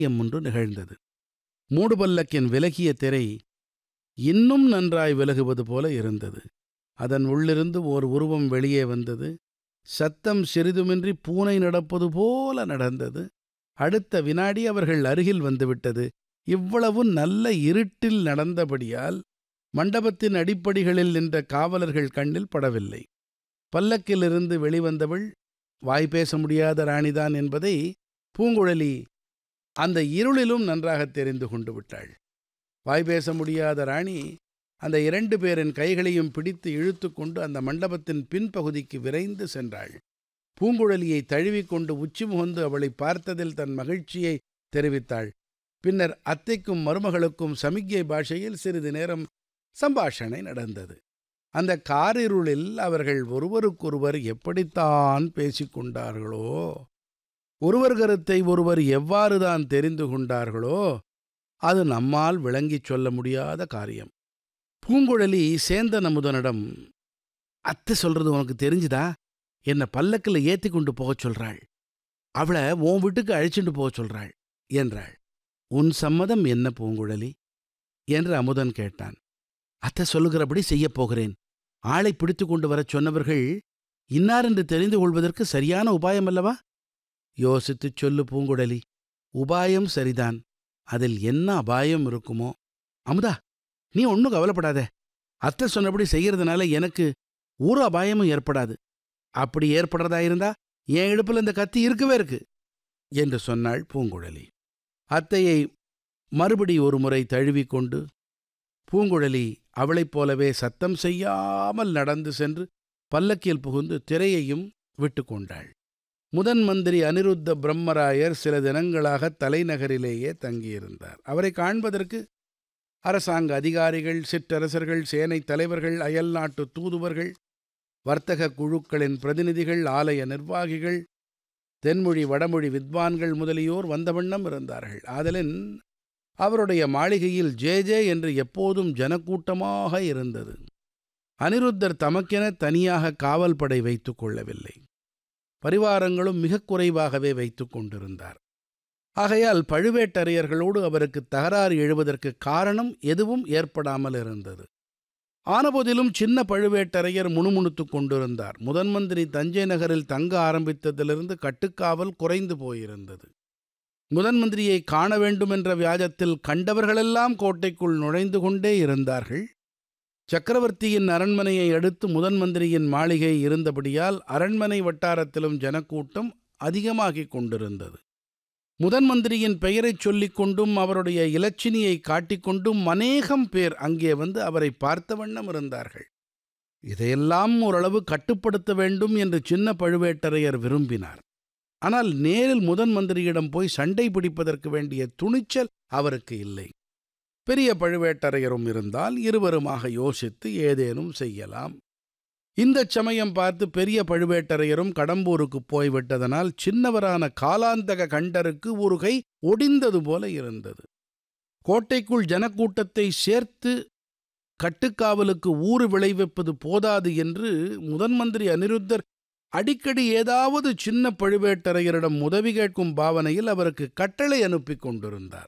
காரியம் ஒன்று நிகழ்ந்தது மூடுபல்லக்கின் விலகிய திரை இன்னும் நன்றாய் விலகுவது போல இருந்தது அதன் உள்ளிருந்து ஓர் உருவம் வெளியே வந்தது சத்தம் சிறிதுமின்றி பூனை நடப்பது போல நடந்தது அடுத்த வினாடி அவர்கள் அருகில் வந்துவிட்டது இவ்வளவு நல்ல இருட்டில் நடந்தபடியால் மண்டபத்தின் அடிப்படிகளில் நின்ற காவலர்கள் கண்ணில் படவில்லை பல்லக்கிலிருந்து வெளிவந்தவள் வாய் பேச முடியாத ராணிதான் என்பதை பூங்குழலி அந்த இருளிலும் நன்றாக தெரிந்து கொண்டு விட்டாள் வாய் பேச முடியாத ராணி அந்த இரண்டு பேரின் கைகளையும் பிடித்து இழுத்து கொண்டு அந்த மண்டபத்தின் பின்பகுதிக்கு விரைந்து சென்றாள் பூங்குழலியை தழுவிக்கொண்டு உச்சி முகந்து அவளை பார்த்ததில் தன் மகிழ்ச்சியை தெரிவித்தாள் பின்னர் அத்தைக்கும் மருமகளுக்கும் சமிக்ஞை பாஷையில் சிறிது நேரம் சம்பாஷணை நடந்தது அந்த காரிருளில் அவர்கள் ஒருவருக்கொருவர் எப்படித்தான் பேசிக்கொண்டார்களோ ஒருவர் கருத்தை ஒருவர் எவ்வாறுதான் தெரிந்து கொண்டார்களோ அது நம்மால் விளங்கிச் சொல்ல முடியாத காரியம் பூங்குழலி சேந்தன் அமுதனிடம் அத்தை சொல்றது உனக்கு தெரிஞ்சுதா என்னை பல்லக்கில் ஏத்தி கொண்டு போகச் சொல்றாள் அவளை உன் வீட்டுக்கு அழைச்சிட்டு போகச் சொல்றாள் என்றாள் உன் சம்மதம் என்ன பூங்குழலி என்று அமுதன் கேட்டான் அத்தை சொல்லுகிறபடி செய்யப் போகிறேன் ஆளை பிடித்து கொண்டு வரச் சொன்னவர்கள் இன்னாரென்று தெரிந்து கொள்வதற்கு சரியான உபாயம் அல்லவா யோசித்துச் சொல்லு பூங்குழலி உபாயம் சரிதான் அதில் என்ன அபாயம் இருக்குமோ அமுதா நீ ஒன்றும் கவலைப்படாத அத்தை சொன்னபடி செய்யறதுனால எனக்கு ஒரு அபாயமும் ஏற்படாது அப்படி ஏற்படுறதா இருந்தா என் இடுப்பில் இந்த கத்தி இருக்கவே இருக்கு என்று சொன்னாள் பூங்குழலி அத்தையை மறுபடி ஒரு முறை தழுவிக்கொண்டு பூங்குழலி அவளைப் போலவே சத்தம் செய்யாமல் நடந்து சென்று பல்லக்கில் புகுந்து திரையையும் விட்டு கொண்டாள் முதன் மந்திரி அனிருத்த பிரம்மராயர் சில தினங்களாக தலைநகரிலேயே தங்கியிருந்தார் அவரை காண்பதற்கு அரசாங்க அதிகாரிகள் சிற்றரசர்கள் சேனைத் தலைவர்கள் அயல்நாட்டு தூதுவர்கள் வர்த்தக குழுக்களின் பிரதிநிதிகள் ஆலய நிர்வாகிகள் தென்மொழி வடமொழி வித்வான்கள் முதலியோர் வந்த வண்ணம் இருந்தார்கள் ஆதலின் அவருடைய மாளிகையில் ஜே ஜே என்று எப்போதும் ஜனக்கூட்டமாக இருந்தது அனிருத்தர் தமக்கென தனியாக காவல் படை வைத்துக் கொள்ளவில்லை பரிவாரங்களும் மிகக் குறைவாகவே வைத்துக் கொண்டிருந்தார் ஆகையால் பழுவேட்டரையர்களோடு அவருக்கு தகராறு எழுவதற்கு காரணம் எதுவும் ஏற்படாமல் இருந்தது ஆனபோதிலும் சின்ன பழுவேட்டரையர் முணுமுணுத்துக் கொண்டிருந்தார் முதன் மந்திரி தஞ்சை நகரில் தங்க ஆரம்பித்ததிலிருந்து கட்டுக்காவல் குறைந்து போயிருந்தது முதன் மந்திரியை காண வேண்டுமென்ற வியாஜத்தில் கண்டவர்களெல்லாம் கோட்டைக்குள் நுழைந்து கொண்டே இருந்தார்கள் சக்கரவர்த்தியின் அரண்மனையை அடுத்து முதன் மந்திரியின் மாளிகை இருந்தபடியால் அரண்மனை வட்டாரத்திலும் ஜனக்கூட்டம் அதிகமாகிக் கொண்டிருந்தது முதன் மந்திரியின் பெயரைச் சொல்லிக் கொண்டும் அவருடைய இலச்சினியை காட்டிக்கொண்டும் அநேகம் பேர் அங்கே வந்து அவரை பார்த்த வண்ணம் இருந்தார்கள் இதையெல்லாம் ஓரளவு கட்டுப்படுத்த வேண்டும் என்று சின்ன பழுவேட்டரையர் விரும்பினார் ஆனால் நேரில் முதன் மந்திரியிடம் போய் சண்டை பிடிப்பதற்கு வேண்டிய துணிச்சல் அவருக்கு இல்லை பெரிய பழுவேட்டரையரும் இருந்தால் இருவருமாக யோசித்து ஏதேனும் செய்யலாம் இந்தச் சமயம் பார்த்து பெரிய பழுவேட்டரையரும் கடம்பூருக்கு போய்விட்டதனால் சின்னவரான காலாந்தக கண்டருக்கு ஒரு கை ஒடிந்தது போல இருந்தது கோட்டைக்குள் ஜனக்கூட்டத்தை சேர்த்து கட்டுக்காவலுக்கு ஊறு விளைவிப்பது போதாது என்று முதன் மந்திரி அனிருத்தர் அடிக்கடி ஏதாவது சின்ன பழுவேட்டரையரிடம் உதவி கேட்கும் பாவனையில் அவருக்கு கட்டளை அனுப்பி கொண்டிருந்தார்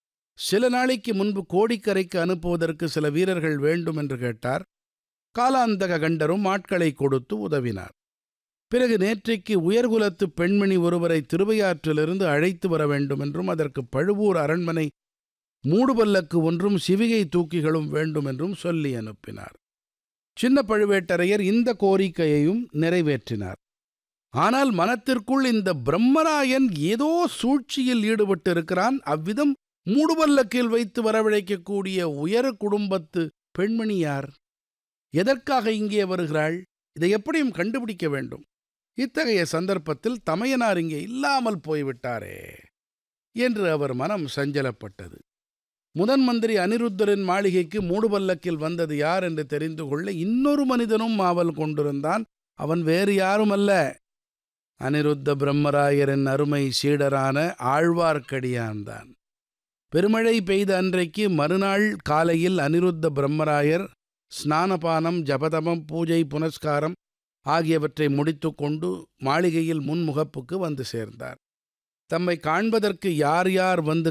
சில நாளைக்கு முன்பு கோடிக்கரைக்கு அனுப்புவதற்கு சில வீரர்கள் வேண்டும் என்று கேட்டார் காலாந்தக கண்டரும் ஆட்களை கொடுத்து உதவினார் பிறகு நேற்றைக்கு உயர்குலத்து பெண்மணி ஒருவரை திருவையாற்றிலிருந்து அழைத்து வர வேண்டும் என்றும் அதற்கு பழுவூர் அரண்மனை மூடுபல்லக்கு ஒன்றும் சிவிகை தூக்கிகளும் வேண்டும் என்றும் சொல்லி அனுப்பினார் சின்ன பழுவேட்டரையர் இந்த கோரிக்கையையும் நிறைவேற்றினார் ஆனால் மனத்திற்குள் இந்த பிரம்மராயன் ஏதோ சூழ்ச்சியில் ஈடுபட்டிருக்கிறான் அவ்விதம் மூடுபல்லக்கில் வைத்து வரவழைக்கக்கூடிய உயர குடும்பத்து பெண்மணி யார் எதற்காக இங்கே வருகிறாள் இதை எப்படியும் கண்டுபிடிக்க வேண்டும் இத்தகைய சந்தர்ப்பத்தில் தமையனார் இங்கே இல்லாமல் போய்விட்டாரே என்று அவர் மனம் சஞ்சலப்பட்டது முதன் மந்திரி அனிருத்தரின் மாளிகைக்கு மூடுபல்லக்கில் வந்தது யார் என்று தெரிந்து கொள்ள இன்னொரு மனிதனும் ஆவல் கொண்டிருந்தான் அவன் வேறு யாருமல்ல அனிருத்த பிரம்மராயரின் அருமை சீடரான ஆழ்வார்க்கடியான்தான் பெருமழை பெய்த அன்றைக்கு மறுநாள் காலையில் அனிருத்த பிரம்மராயர் ஸ்நானபானம் ஜபதமம் பூஜை புனஸ்காரம் ஆகியவற்றை முடித்துக்கொண்டு மாளிகையில் முன்முகப்புக்கு வந்து சேர்ந்தார் தம்மை காண்பதற்கு யார் யார் வந்து